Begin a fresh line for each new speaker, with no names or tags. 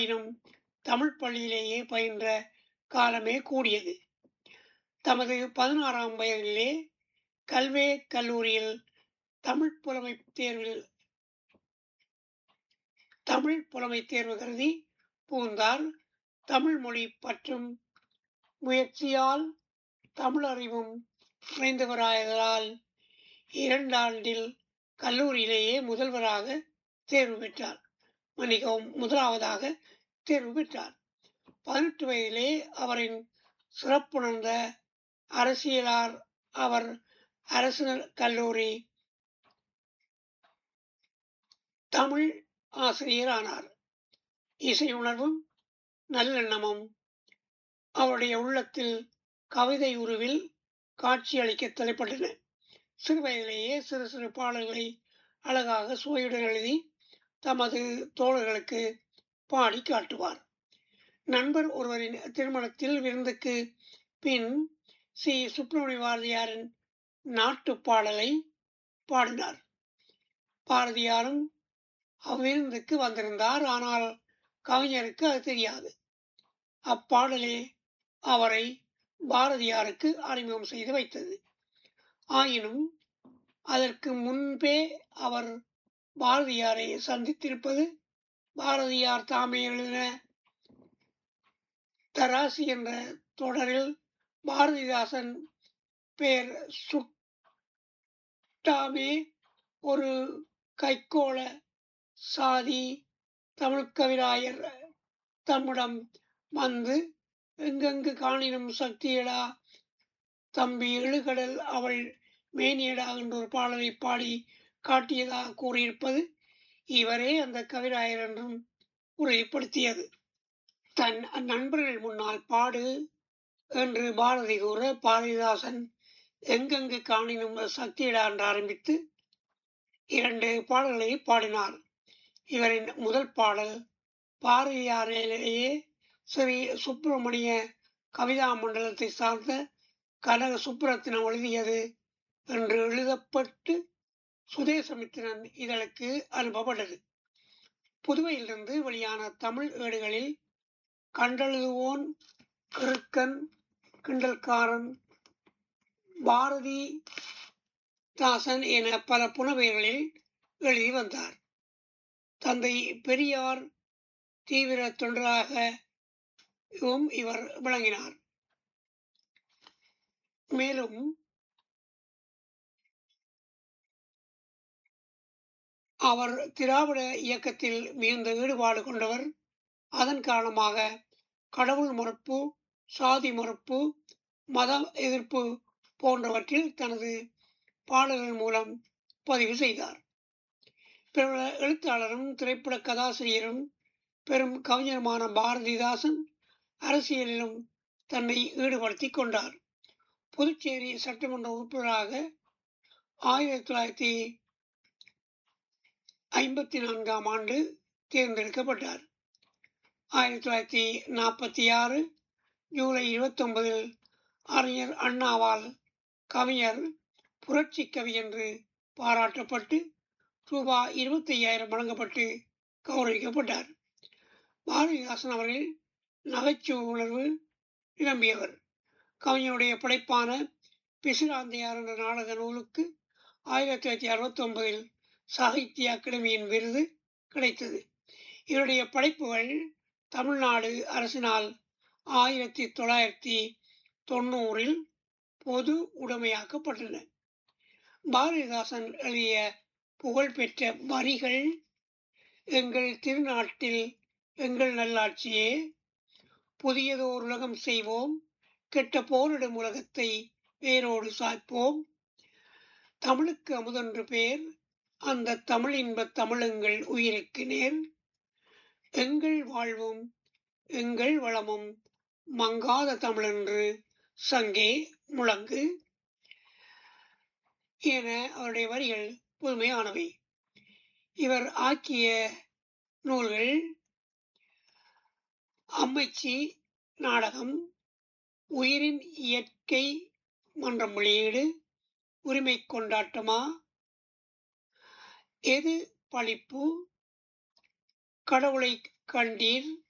ஆயினும் தமிழ் பள்ளியிலேயே பயின்ற காலமே கூடியது தமது பதினாறாம் வயதிலே கல்வே கல்லூரியில் தமிழ் புலமை தேர்வில் தமிழ் புலமை தேர்வு கருதி புகுந்தார் தமிழ் மொழி பற்றும் முயற்சியால் தமிழ் அறிவும் குறைந்தவராயதால் இரண்டாண்டில் கல்லூரியிலேயே முதல்வராக தேர்வு பெற்றார் மன்னிக்கவும் முதலாவதாக தேர்வு பெற்றார் பதினெட்டு வயதிலே அவரின் சிறப்புணர்ந்த அரசியலார் அவர் அரசு கல்லூரி தமிழ் ஆசிரியர் ஆனார் இசை உணர்வும் நல்லெண்ணமும் அவருடைய உள்ளத்தில் கவிதை உருவில் காட்சியளிக்க தலைப்பட்டன சிறு வயதிலேயே சிறு சிறு பாடல்களை அழகாக சுவையுடன் எழுதி தமது தோழர்களுக்கு பாடி காட்டுவார் நண்பர் ஒருவரின் திருமணத்தில் விருந்துக்கு பின் சி சுப்பிரமணிய பாரதியாரின் நாட்டு பாடலை பாடினார் பாரதியாரும் அவ்விருந்துக்கு வந்திருந்தார் ஆனால் கவிஞருக்கு அது தெரியாது அப்பாடலே அவரை பாரதியாருக்கு அறிமுகம் செய்து வைத்தது ஆயினும் அதற்கு முன்பே அவர் பாரதியாரை சந்தித்திருப்பது பாரதியார் தாமே எழுதின தராசி என்ற தொடரில் பாரதிதாசன் பெயர் சுட்டாமே ஒரு கைக்கோள சாதி தமிழ் கவிராயர் தம்மிடம் வந்து எங்கெங்கு காணினும் சக்தியடா தம்பி எழுகடல் அவள் மேனியடா என்ற ஒரு பாடலை பாடி காட்டியதாக கூறியிருப்பது இவரே அந்த கவிராயர் என்றும் உறுதிப்படுத்தியது தன் நண்பர்கள் முன்னால் பாடு என்று பாரதி கூற பாரதிதாசன் எங்கெங்கு காணினும் சக்தியடா என்று ஆரம்பித்து இரண்டு பாடல்களை பாடினார் இவரின் முதல் பாடல் பாரதியாரிலேயே ஸ்ரீ சுப்பிரமணிய கவிதா மண்டலத்தை சார்ந்த கனக சுப்புரத்தினம் எழுதியது என்று எழுதப்பட்டு சுதேசமித்திரன் இதழுக்கு அனுப்பப்பட்டது புதுவையிலிருந்து வெளியான தமிழ் ஏடுகளில் கண்டெழுதுவோன் கிறுக்கன் கிண்டல்காரன் பாரதி தாசன் என பல புனவைகளில் எழுதி வந்தார் தந்தை பெரியார் தீவிர தொண்டராகவும் இவர் விளங்கினார் மேலும் அவர் திராவிட இயக்கத்தில் மிகுந்த ஈடுபாடு கொண்டவர் அதன் காரணமாக கடவுள் மறுப்பு சாதி மறுப்பு மத எதிர்ப்பு போன்றவற்றில் தனது பாடல்கள் மூலம் பதிவு செய்தார் பிரபல எழுத்தாளரும் திரைப்பட கதாசிரியரும் பெரும் கவிஞருமான பாரதிதாசன் அரசியலிலும் தன்னை ஈடுபடுத்திக் கொண்டார் புதுச்சேரி சட்டமன்ற உறுப்பினராக ஆயிரத்தி தொள்ளாயிரத்தி ஐம்பத்தி நான்காம் ஆண்டு தேர்ந்தெடுக்கப்பட்டார் ஆயிரத்தி தொள்ளாயிரத்தி நாற்பத்தி ஆறு ஜூலை இருபத்தி ஒன்பதில் அறிஞர் அண்ணாவால் கவிஞர் புரட்சி கவி என்று பாராட்டப்பட்டு ரூபாய் இருபத்தி ஐயாயிரம் வழங்கப்பட்டு கௌரவிக்கப்பட்டார் பாரதிதாசன் அவர்கள் நகைச்சுவை உணர்வு நிரம்பியவர் கவிஞருடைய படைப்பான பிசிராந்தையார் என்ற நாடக நூலுக்கு ஆயிரத்தி தொள்ளாயிரத்தி அறுபத்தி ஒன்பதில் சாகித்ய அகாடமியின் விருது கிடைத்தது இவருடைய படைப்புகள் தமிழ்நாடு அரசினால் ஆயிரத்தி தொள்ளாயிரத்தி தொண்ணூறில் பொது உடைமையாக்கப்பட்டன பாரதிதாசன் எழுதிய புகழ்பெற்ற வரிகள் எங்கள் திருநாட்டில் எங்கள் நல்லாட்சியே புதியதோர் உலகம் செய்வோம் கெட்ட போரிடும் உலகத்தை வேரோடு சாய்ப்போம் தமிழுக்கு அமுதென்று பேர் அந்த தமிழ் இன்ப தமிழெங்கள் உயிருக்கு நேர் எங்கள் வாழ்வும் எங்கள் வளமும் மங்காத தமிழென்று சங்கே முழங்கு என அவருடைய வரிகள் புதுமையானவை இவர் ஆக்கிய நூல்கள் அம்மச்சி நாடகம் உயிரின் இயற்கை மன்றம் வெளியீடு உரிமை கொண்டாட்டமா எது பழிப்பு கடவுளை கண்டீர்